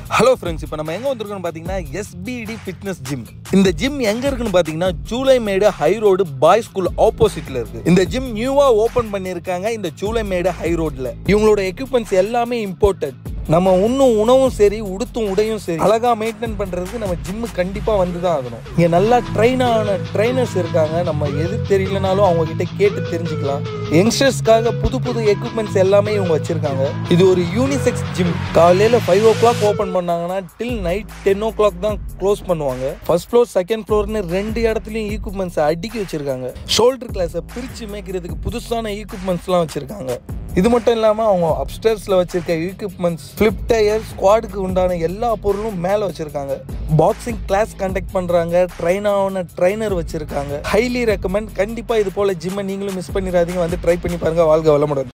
hello friends இப்போ நம்ம எங்கே வந்திருக்கோம்னு பார்த்தீங்கன்னா எஸ்பிடி ஃபிட்னஸ் ஜிம் இந்த ஜிம் எங்கே இருக்குன்னு பார்த்தீங்கன்னா Choolaimedu high road boy school ஆப்போசிட்ல இருக்கு இந்த ஜிம் நியூவாக ஓப்பன் பண்ணியிருக்காங்க இந்த ஜூலை மேடு ஹை ரோட்ல இவங்களோட எக்யூப்மெண்ட்ஸ் எல்லாமே இம்போர்ட்டட் நம்ம உண்ணும் உணவும் சரி உடுத்தும் உடையும் சரி அழகா மெயின்டைன் பண்றதுக்கு நம்ம ஜிம்மு கண்டிப்பா வந்து தான் ஆகணும் இங்க நல்லா ட்ரெயின் ஆன ட்ரைனர்ஸ் இருக்காங்க நம்ம எது தெரியலனாலும் அவங்க கிட்ட கேட்டு தெரிஞ்சுக்கலாம் யங்ஸ்டர்ஸ்க்காக புது புது எக்யூப்மெண்ட்ஸ் எல்லாமே இவங்க வச்சிருக்காங்க இது ஒரு யூனிசெக்ஸ் ஜிம் காலையில ஃபைவ் ஓ கிளாக் ஓப்பன் பண்ணாங்கன்னா till night ten o'clock தான் க்ளோஸ் பண்ணுவாங்க ஃபர்ஸ்ட் ஃப்ளோர் செகண்ட் ஃப்ளோர்னு ரெண்டு இடத்துலயும் ஈக்குப்மெண்ட்ஸ் அடுக்கி வச்சிருக்காங்க ஷோல்டர் கிளாஸை பிரிச்சு மேய்க்கிறதுக்கு புதுசான ஈக்குப்மெண்ட்ஸ்லாம் வச்சிருக்காங்க இது மட்டும் இல்லாமல் அவங்க அப்டேர்ஸில் வச்சிருக்க எக்யூப்மெண்ட்ஸ் ஃப்ளிப் டயர் ஸ்குவாடுக்கு உண்டான எல்லா பொருளும் மேலே வச்சிருக்காங்க பாக்ஸிங் கிளாஸ் கண்டக்ட் பண்ணுறாங்க ட்ரைன் ஆன ட்ரைனர் வச்சிருக்காங்க ஹைலி ரெக்கமெண்ட் கண்டிப்பாக இது போல் ஜிம்மை நீங்களும் மிஸ் பண்ணிடாதீங்க வந்து ட்ரை பண்ணி பாருங்க வாழ்க வளமுடன்